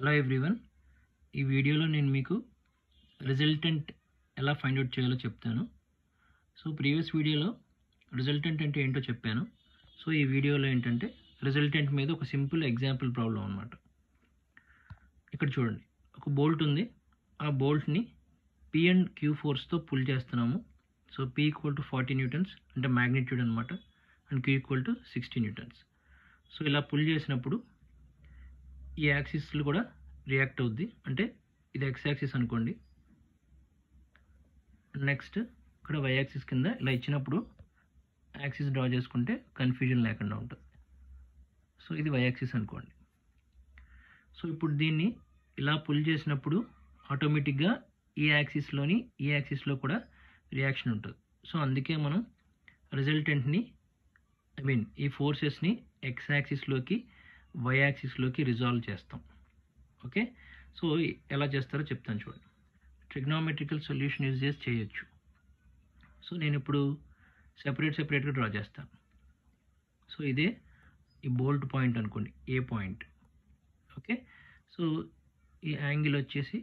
hello everyone ఈ వీడియోలో నేను మీకు రిజల్టెంట్ ఎలా ఫైండ్ అవుట్ చేయాలో చెప్తాను సో ప్రీవియస్ వీడియోలో రిజల్టెంట్ అంటే ఏంటో చెప్పాను సో ఈ వీడియోలో ఏంటంటే రిజల్టెంట్ మీద ఒక సింపుల్ ఎగ్జాంపుల్ ప్రాబ్లం అనమాట ఇక్కడ చూడండి ఒక బోల్ట్ ఉంది ఆ బోల్ట్ని పి అండ్ క్యూ ఫోర్స్తో పుల్ చేస్తున్నాము so P equal to forty newtons అంటే మ్యాగ్నిట్యూడ్ అనమాట and Q equal to sixty newtons so ఇలా పుల్ చేసినప్పుడు ఈ యాక్సిస్లు కూడా రియాక్ట్ అవుద్ది అంటే ఇది ఎక్స్ యాక్సిస్ అనుకోండి నెక్స్ట్ ఇక్కడ వై యాక్సిస్ కింద ఇలా ఇచ్చినప్పుడు యాక్సిస్ డ్రా చేసుకుంటే కన్ఫ్యూజన్ లేకుండా ఉంటుంది సో ఇది వై యాక్సిస్ అనుకోండి సో ఇప్పుడు దీన్ని ఇలా పుల్ చేసినప్పుడు ఆటోమేటిక్గా ఈ యాక్సిస్లోని ఈ యాక్సిస్లో కూడా రియాక్షన్ ఉంటుంది సో అందుకే మనం రిజల్టెంట్ని ఐ మీన్ ఈ ఫోర్సెస్ని ఎక్స్ యాక్సిస్లోకి వై యాక్సిస్లోకి రిజాల్వ్ చేస్తాం ఓకే సో ఎలా చేస్తారో చెప్తాను చూడండి ట్రిగ్నామెట్రికల్ సొల్యూషన్ యూజ్ చేసి చేయొచ్చు సో నేను ఇప్పుడు సెపరేట్ సెపరేట్గా డ్రా చేస్తాను సో ఇదే ఈ బోల్ట్ పాయింట్ అనుకోండి ఏ పాయింట్ ఓకే సో ఈ యాంగిల్ వచ్చేసి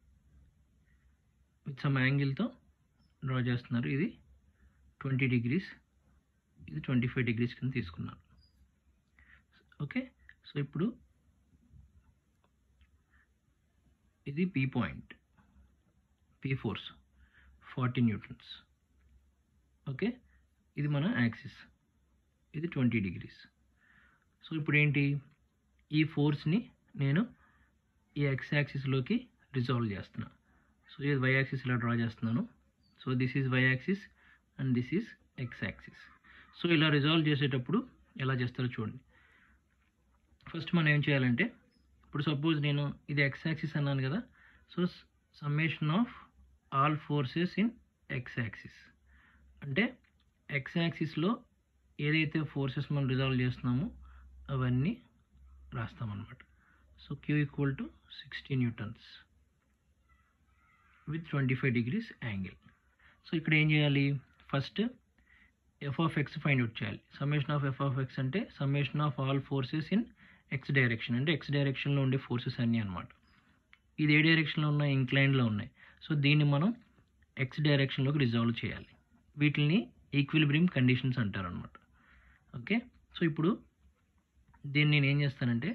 విత్ సమ్ యాంగిల్తో డ్రా చేస్తున్నారు ఇది ట్వంటీ డిగ్రీస్ ఇది ట్వంటీ ఫైవ్ డిగ్రీస్ కింద తీసుకున్నాను ఓకే సో ఇప్పుడు ఇది P point P force forty newtons okay ఇది మన యాక్సిస్ ఇది ట్వంటీ డిగ్రీస్ సో ఇప్పుడు ఏంటి ఈ ఫోర్స్ని నేను ఈ ఎక్స్ యాక్సిస్లోకి రిజాల్వ్ చేస్తున్నా సో ఇది వై యాక్సిస్ ఇలా డ్రా చేస్తున్నాను so this is Y axis and this is X axis so ఇలా రిజాల్వ్ చేసేటప్పుడు ఎలా చేస్తారో చూడండి ఫస్ట్ మనం ఏం చేయాలంటే ఇప్పుడు సపోజ్ నేను ఇది ఎక్స్ యాక్సిస్ అన్నాను కదా so summation of all forces in X axis అంటే ఎక్స్ యాక్సిస్లో ఏదైతే ఫోర్సెస్ మనం రిజాల్వ్ చేస్తున్నామో అవన్నీ రాస్తామన్నమాట so Q equal to sixty newtons with twenty five degrees angle so ఇక్కడ ఏం చేయాలి first F of X find out చేయాలి summation of F of X అంటే summation of all forces in X direction అంటే X డైరెక్షన్లో ఉండే forces అన్నీ అనమాట ఇది ఏ డైరెక్షన్లో ఉన్నాయి ఇంక్లైన్లో ఉన్నాయి సో దీన్ని మనం ఎక్స్ డైరెక్షన్లోకి రిజాల్వ్ చేయాలి వీటిని ఈక్విలిబ్రియం కండిషన్స్ అంటారు అనమాట ఓకే సో ఇప్పుడు దీన్ని నేను ఏం చేస్తానంటే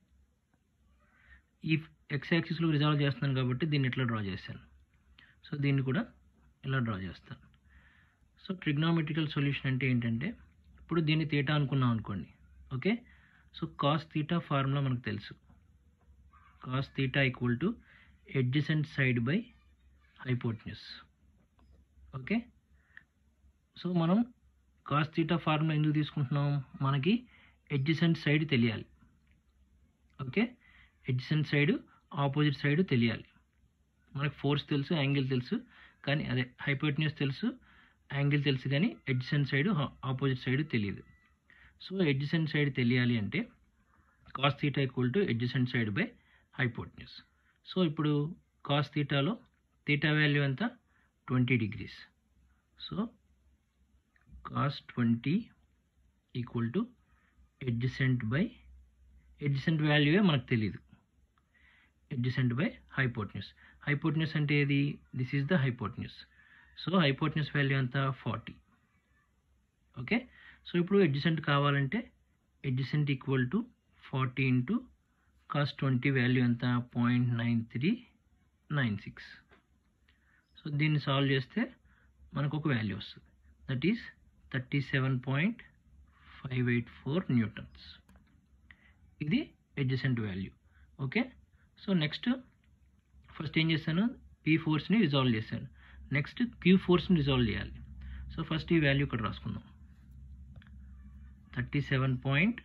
ఈ ఎక్స్ యాక్సిస్లో రిజాల్వ్ చేస్తున్నాను కాబట్టి దీన్ని ఇట్లా డ్రా చేశాను సో దీన్ని కూడా ఇలా డ్రా చేస్తాను సో ట్రిగ్నామెట్రికల్ సొల్యూషన్ అంటే ఏంటంటే ఇప్పుడు దీన్ని తీటా అనుకున్నాం అనుకోండి okay so cos theta formula మనకు తెలుసు cos theta equal to adjacent side by hypotenuse okay so మనం కాస్ తీటా ఫార్ములా ఎందుకు తీసుకుంటున్నాం మనకి ఎడ్జసెంట్ సైడ్ తెలియాలి okay adjacent side opposite side తెలియాలి మనకు ఫోర్స్ తెలుసు యాంగిల్ తెలుసు కానీ అదే హైపోట్న్యూస్ తెలుసు యాంగిల్ తెలుసు కానీ ఎడ్జసెంట్ సైడ్ ఆపోజిట్ సైడ్ తెలియదు సో ఎడ్జసెంట్ సైడ్ తెలియాలి అంటే cos theta equal to adjacent side by hypotenuse so ఇప్పుడు కాస్ థీటాలో థీటా వాల్యూ ఎంత twenty degrees so cos twenty equal to adjacent by adjacent వాల్యూవే మనకు తెలియదు ఎడ్జసెంట్ బై హైపోట్న్యూస్ హైపోట్న్యూస్ అంటే ఏది this is the hypotenuse so hypotenuse value ఎంత forty okay so ఇప్పుడు ఎడ్జసెంట్ కావాలంటే adjacent equal to forty into cos twenty value ఎంత point nine three nine six so దీన్ని సాల్వ్ చేస్తే మనకు ఒక వాల్యూ వస్తుంది that is thirty seven point five eight four newtons ఇది adjacent value okay so next first ఏం చేశాను P ఫోర్స్ని రిజాల్వ్ చేశాను నెక్స్ట్ క్యూ ఫోర్స్ని రిజాల్వ్ చేయాలి సో ఫస్ట్ ఈ వాల్యూ ఇక్కడ రాసుకుందాం thirty seven point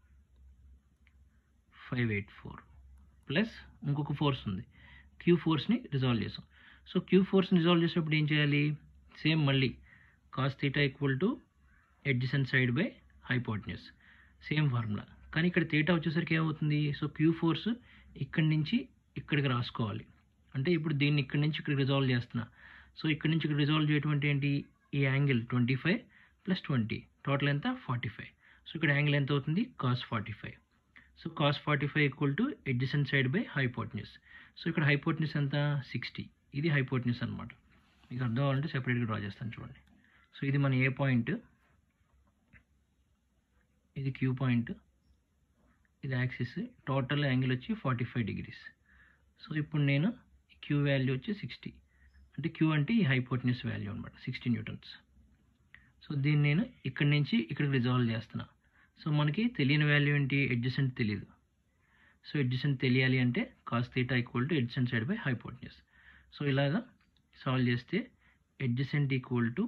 five eight four plus ఇంకొక ఫోర్స్ ఉంది క్యూ ఫోర్స్ని రిజాల్వ్ చేసాం సో క్యూ ఫోర్స్ని రిజాల్వ్ చేసేటప్పుడు ఏం చేయాలి సేమ్ మళ్ళీ cos theta equal to adjacent side by hypotenuse same formula కానీ ఇక్కడ థీటా వచ్చేసరికి ఏమవుతుంది సో క్యూ ఫోర్స్ ఇక్కడి నుంచి ఇక్కడికి రాసుకోవాలి అంటే ఇప్పుడు దీన్ని ఇక్కడి నుంచి ఇక్కడ రిజాల్వ్ చేస్తున్నా సో ఇక్కడి నుంచి ఇక్కడ రిజాల్వ్ చేయటం అంటే ఏంటి ఈ angle twenty five plus twenty total ఎంత ఫార్టీ ఫైవ్ సో ఇక్కడ యాంగిల్ ఎంత అవుతుంది cos forty five so cos forty five equal to adjacent side by hypotenuse so ఇక్కడ హైపోట్నిస్ ఎంత సిక్స్టీ ఇది హైపోట్నిస్ అనమాట మీకు అర్థం అవ్వాలంటే సెపరేట్గా డ్రా చేస్తాను చూడండి సో ఇది మన ఏ పాయింట్ ఇది క్యూ పాయింట్ ఇది యాక్సిస్ టోటల్ యాంగిల్ వచ్చి ఫార్టీ ఫైవ్ డిగ్రీస్ సో ఇప్పుడు నేను క్యూ వాల్యూ వచ్చి సిక్స్టీ అంటే క్యూ అంటే ఈ హైపోట్నిస్ వాల్యూ అనమాట సిక్స్టీ న్యూటన్స్ సో దీన్ని నేను ఇక్కడి నుంచి ఇక్కడికి రిజాల్వ్ చేస్తున్నా సో మనకి తెలియని వాల్యూ ఏంటి ఎడ్జసెంట్ తెలియదు సో ఎడ్జసెంట్ తెలియాలి అంటే cos theta equal to adjacent side by hypotenuse so ఇలాగా సాల్వ్ చేస్తే adjacent equal to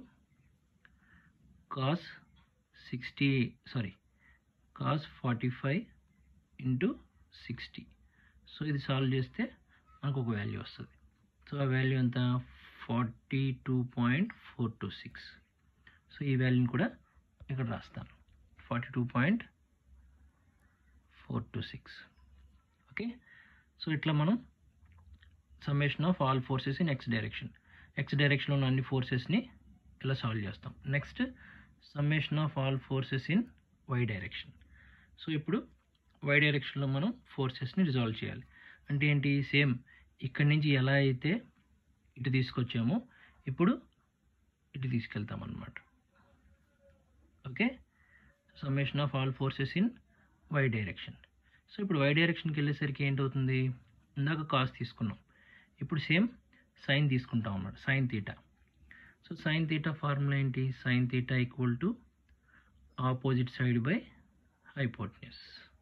cos sixty sorry cos forty five into sixty so ఇది సాల్వ్ చేస్తే మనకు ఒక వాల్యూ వస్తుంది సో ఆ వాల్యూ ఎంత forty two point four two six so ఈ వాల్యూని కూడా ఇక్కడ రాస్తాను forty two point four two six okay so ఇట్లా మనం summation of all forces in X direction X డైరెక్షన్లో ఉన్న అన్ని ఫోర్సెస్ని ఇలా సాల్వ్ చేస్తాం next summation of all forces in Y direction so ఇప్పుడు వై డైరెక్షన్లో మనం ఫోర్సెస్ని రిజాల్వ్ చేయాలి అంటే ఏంటి సేమ్ ఇక్కడి నుంచి ఎలా అయితే ఇటు తీసుకొచ్చామో ఇప్పుడు ఇటు తీసుకెళ్తాం అన్నమాట okay summation of all forces in Y direction so ఇప్పుడు వై డైరెక్షన్కి వెళ్ళేసరికి ఏంటవుతుంది ఇందాక కాస్ తీసుకున్నాం ఇప్పుడు సేమ్ సైన్ తీసుకుంటాం అన్నమాట sine theta so sine theta formula ఏంటి sine theta equal to opposite side by hypotenuse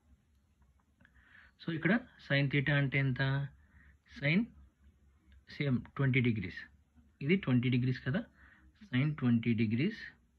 so ఇక్కడ సైన్ తీటా అంటే ఎంత సైన్ సేమ్ ట్వంటీ డిగ్రీస్ ఇది ట్వంటీ డిగ్రీస్ కదా sine twenty degrees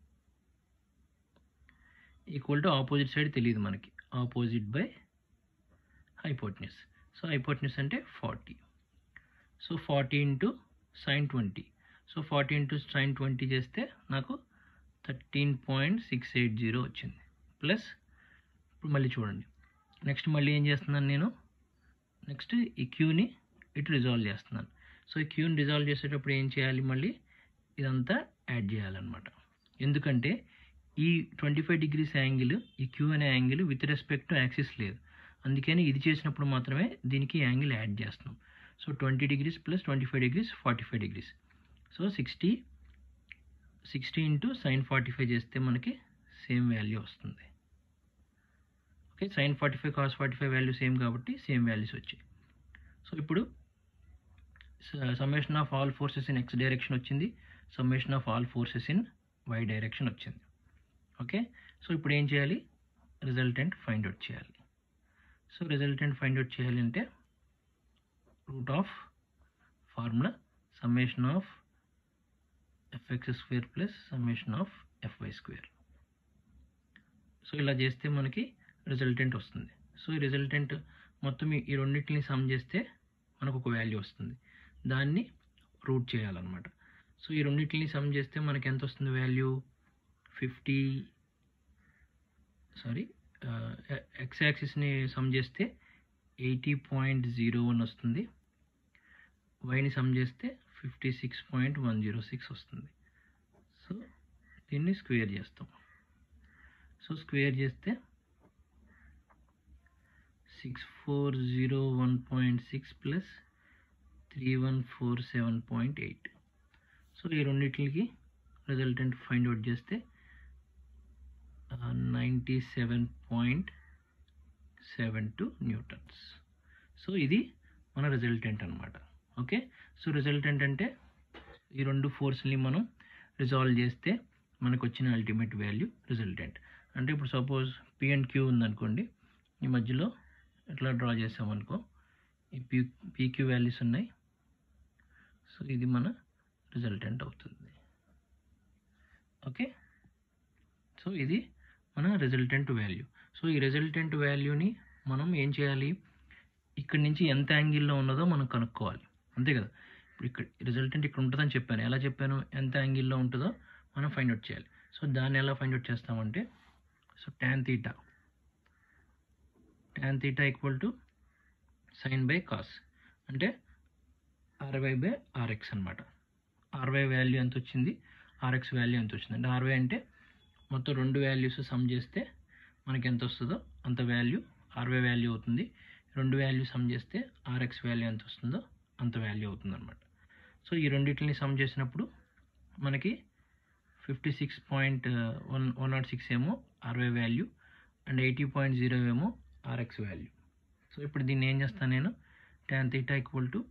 equal to opposite side తెలియదు మనకి opposite by hypotenuse so hypotenuse అంటే forty so forty into sine twenty so forty into sine twenty చేస్తే నాకు thirteen point six eight zero వచ్చింది plus ఇప్పుడు మళ్ళీ చూడండి నెక్స్ట్ మళ్ళీ ఏం చేస్తున్నాను నేను నెక్స్ట్ ఈ క్యూని ఇటు రిజాల్వ్ చేస్తున్నాను సో ఈ క్యూని రిజాల్వ్ చేసేటప్పుడు ఏం చేయాలి మళ్ళీ ఇదంతా యాడ్ చేయాలన్నమాట ఎందుకంటే ఈ ట్వంటీ ఫైవ్ డిగ్రీస్ యాంగిల్ ఈ క్యూ అనే angle with respect to axis లేదు అందుకని ఇది చేసినప్పుడు మాత్రమే దీనికి యాంగిల్ యాడ్ చేస్తున్నాం so twenty degrees plus twenty five degrees forty five degrees so sixty sixty into sine forty five చేస్తే మనకి సేమ్ వాల్యూ వస్తుంది okay sine forty five cos forty five value same కాబట్టి సేమ్ వాల్యూస్ వచ్చాయి so ఇప్పుడు summation of all forces in X direction వచ్చింది summation of all forces in Y direction వచ్చింది okay so ఇప్పుడు ఏం చేయాలి రిజల్టెంట్ ఫైండ్ అవుట్ చేయాలి so resultant find out చేయాలి అంటే root of formula summation of F X square plus summation of F Y square so ఇలా చేస్తే మనకి రిజల్టెంట్ వస్తుంది సో ఈ రిజల్టెంట్ మొత్తం ఈ- ఈ రెండింటిని సమ్ చేస్తే మనకు ఒక వాల్యూ వస్తుంది దాన్ని రూట్ చేయాలన్నమాట సో ఈ రెండింటిని సమ్ చేస్తే మనకి ఎంత వస్తుంది వాల్యూ ఫిఫ్టీ సారీ ఎక్స్ యాక్సిస్ని సమ్ చేస్తే ఎయిటీ పాయింట్ జీరో వన్ వస్తుంది వైని సమ్ చేస్తే fifty six point one zero six వస్తుంది సో దీన్ని స్క్వేర్ చేస్తాం సో స్క్వేర్ చేస్తే six four zero one point six plus three one four seven point eight so ఈ రెండింటికి రిజల్టెంట్ ఫైండ్ అవుట్ చేస్తే ninety seven point seven two newtons so ఇది మన resultant అనమాట ఓకే సో రిజల్టెంట్ అంటే ఈ రెండు ఫోర్స్ని మనం రిజాల్వ్ చేస్తే మనకు వచ్చిన అల్టిమేట్ వాల్యూ రిజల్టెంట్ అంటే ఇప్పుడు సపోజ్ పి అండ్ క్యూ ఉందనుకోండి ఈ మధ్యలో ఇట్లా డ్రా చేసామనుకో ఈ పీ పీక్యూ వాల్యూస్ ఉన్నాయి సో ఇది మన రిజల్టెంట్ అవుతుంది ఓకే సో ఇది మన రిజల్టెంట్ వాల్యూ సో ఈ రిజల్టెంట్ వాల్యూని మనం ఏం చేయాలి ఇక్కడి నుంచి ఎంత యాంగిల్లో ఉన్నదో మనం కనుక్కోవాలి అంతే కదా ఇప్పుడు ఇక్కడ రిజల్టెంట్ ఇక్కడ ఉంటుందని చెప్పాను ఎలా చెప్పాను ఎంత యాంగిల్లో ఉంటుందో మనం ఫైండ్ అవుట్ చేయాలి సో దాన్ని ఎలా ఫైండ్ అవుట్ చేస్తామంటే so tan theta tan theta equal to sine by cos అంటే ఆర్వై బై ఆర్ఎక్స్ అనమాట ఆర్వై వాల్యూ ఎంత వచ్చింది ఆర్ఎక్స్ వాల్యూ ఎంత వచ్చింది అంటే ఆర్వై అంటే మొత్తం రెండు వాల్యూస్ సమ్ చేస్తే మనకి ఎంత వస్తుందో అంత వాల్యూ ఆర్వై వాల్యూ అవుతుంది రెండు వాల్యూ సమ్ చేస్తే ఆర్ఎక్స్ వాల్యూ ఎంత వస్తుందో అంత వాల్యూ అవుతుంది అనమాట సో ఈ రెండింటిని సమ్ చేసినప్పుడు మనకి fifty six point one one nought six ఏమో R Y value and eighty point zero ఏమో ఆర్ఎక్స్ వాల్యూ సో ఇప్పుడు దీన్ని ఏం చేస్తాను నేను tan theta equal to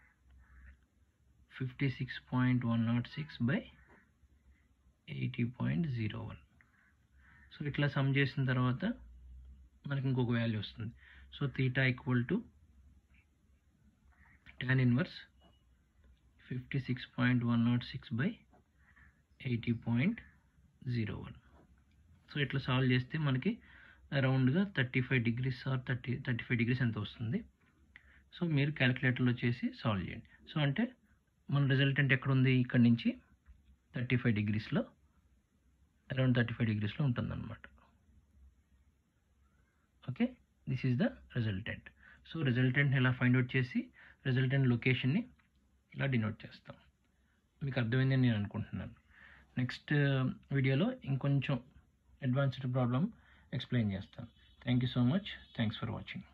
fifty six point one nought six by eighty point zero one so ఇట్లా sum చేసిన తర్వాత మనకి ఇంకొక వాల్యూ వస్తుంది so theta equal to tan inverse fifty six point one nought six by eighty point zero one so ఇట్లా solve చేస్తే మనకి అరౌండ్గా thirty five degrees or thirty thirty five degrees ఎంత వస్తుంది సో మీరు క్యాలిక్యులేటర్లో చేసి సాల్వ్ చేయండి సో అంటే మన రిజల్టెంట్ ఎక్కడ ఉంది ఇక్కడ నుంచి థర్టీ ఫైవ్ డిగ్రీస్లో అరౌండ్ థర్టీ ఫైవ్ డిగ్రీస్లో ఉంటుందన్నమాట okay this is the resultant so రిజల్టెంట్ని ఇలా ఫైండ్ అవుట్ చేసి రిజల్టెంట్ లొకేషన్ని ఇలా డినోట్ చేస్తాం మీకు అర్థమైందని నేను అనుకుంటున్నాను నెక్స్ట్ వీడియోలో ఇంకొంచెం అడ్వాన్స్డ్ ప్రాబ్లం ఎక్స్ప్లెయిన్ చేస్తాను thank you so much thanks for watching